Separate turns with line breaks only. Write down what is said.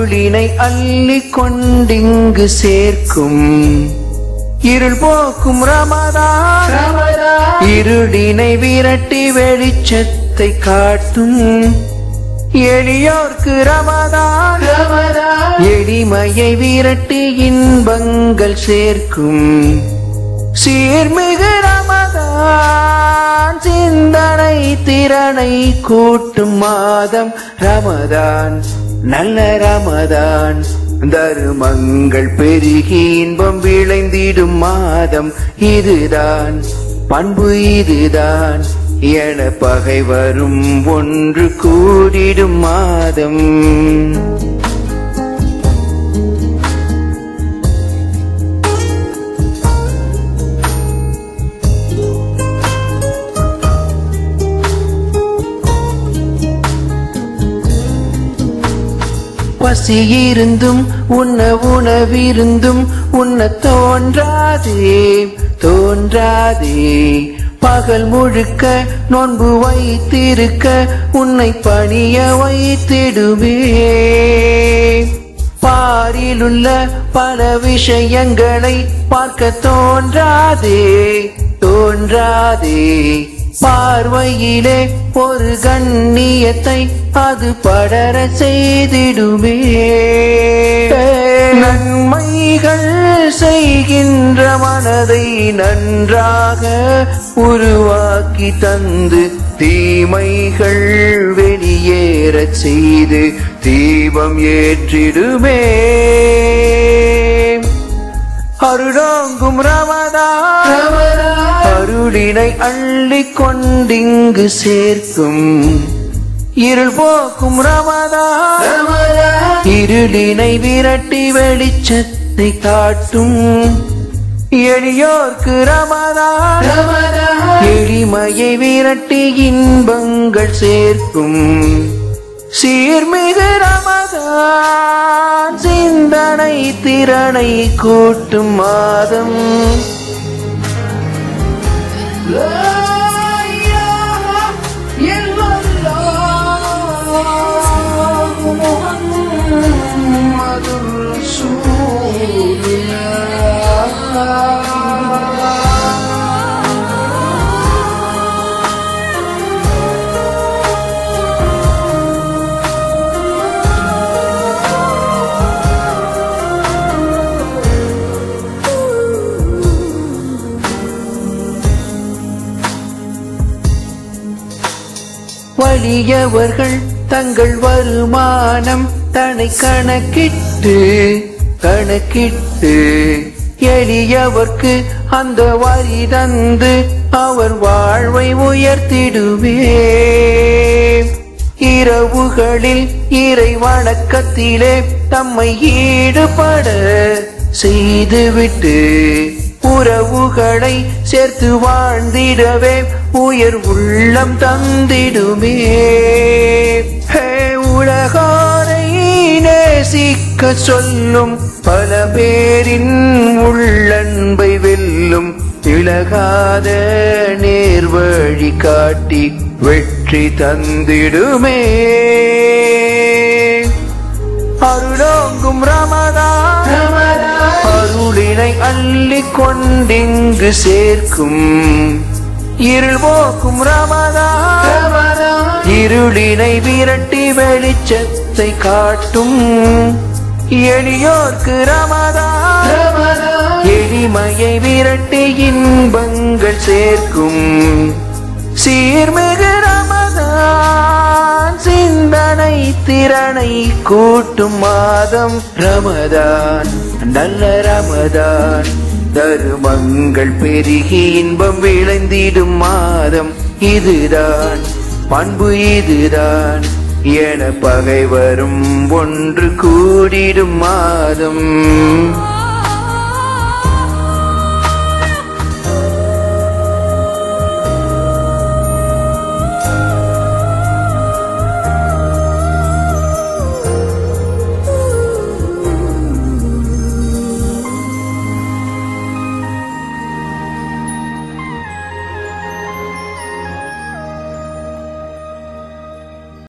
அருளினை அள்ளிக் கொண்டிங்கு சேர்க்கும் இருள் போக்கும் ரமதான் இருளினை விரட்டி வெளிச்சத்தை காட்டும் எளியோர்க்கு ரமதான் எளிமையை விரட்டி இன்பங்கள் சேர்க்கும் சீர்மிகு ரமதான் சிந்தனை திறனை கூட்டும் மாதம் ரமதான் நல்ல ரமதான் தருமங்கள் பெருகி இன்பம் விளைந்திடும் மாதம் இதுதான் பண்பு இதுதான் என பகை வரும் ஒன்று கூடிடும் மாதம் பசியிருந்தும் உண்ண உணவிருந்தும் உண்ண தோன்றாதே தோன்றாதே பகல் முழுக்க நோன்பு வைத்திருக்க உன்னை பணிய வைத்திடுவே பாரிலுள்ள பல விஷயங்களை பார்க்க தோன்றாதே தோன்றாதே பார்வையிலே ஒரு கண்ணியத்தை அது படர செய்திடுமே நன்மைகள் செய்கின்ற மனதை நன்றாக உருவாக்கி தந்து தீமைகள் வெளியேறச் செய்து தீபம் ஏற்றிடுமே அருளாங்கும் ரமதான் அருளினை அள்ளிக் கொண்டிங்கு சேர்க்கும் இருள் போக்கும் ரமதான் இருளினை விரட்டி வெளிச்சத்தை காட்டும் எளியோர்க்கு ரமதான் எளிமையை விரட்டி இன்பங்கள் சேர்க்கும் சீர்மிகு ரமதான் சிந்தனை திறனை கூட்டும் மாதம் வலியவர்கள் தங்கள் வருமானம் தன்னை கணக்கிட்டு கணக்கிட்டு எளியவர்க்கு அந்த வரி தந்து அவர் வாழ்வை உயர்த்திடுவே இரவுகளில் இறை வணக்கத்திலே தம்மை ஈடுபட செய்துவிட்டு உறவுகளை சேர்த்து வாழ்ந்திடவே உயர் உள்ளம் தந்திடுமே ஹே உலகாரை நேசிக்க சொல்லும் பல பேரின் உள்ளன்பை வெல்லும் இழகாத நேர்வழி காட்டி வெற்றி தந்திடுமே அருளோங்கும் ரமதான் அருளினை அள்ளிக் கொண்டிங்கு சேர்க்கும் இருள் போக்கும் ரமதான் இருளினை விரட்டி வெளிச்சத்தை காட்டும் எளியோர்க்கு ரமதான் எளிமையை விரட்டி இன்பங்கள் சேர்க்கும் சீர்மிகு ரமதான் சிந்தனை திறனை கூட்டும் மாதம் ரமதான் நல்ல ரமதான் தருமங்கள் பெருகி இன்பம் விளைந்திடும் மாதம் இதுதான் பண்பு இதுதான் என பகை வரும் ஒன்று கூடிடும் மாதம்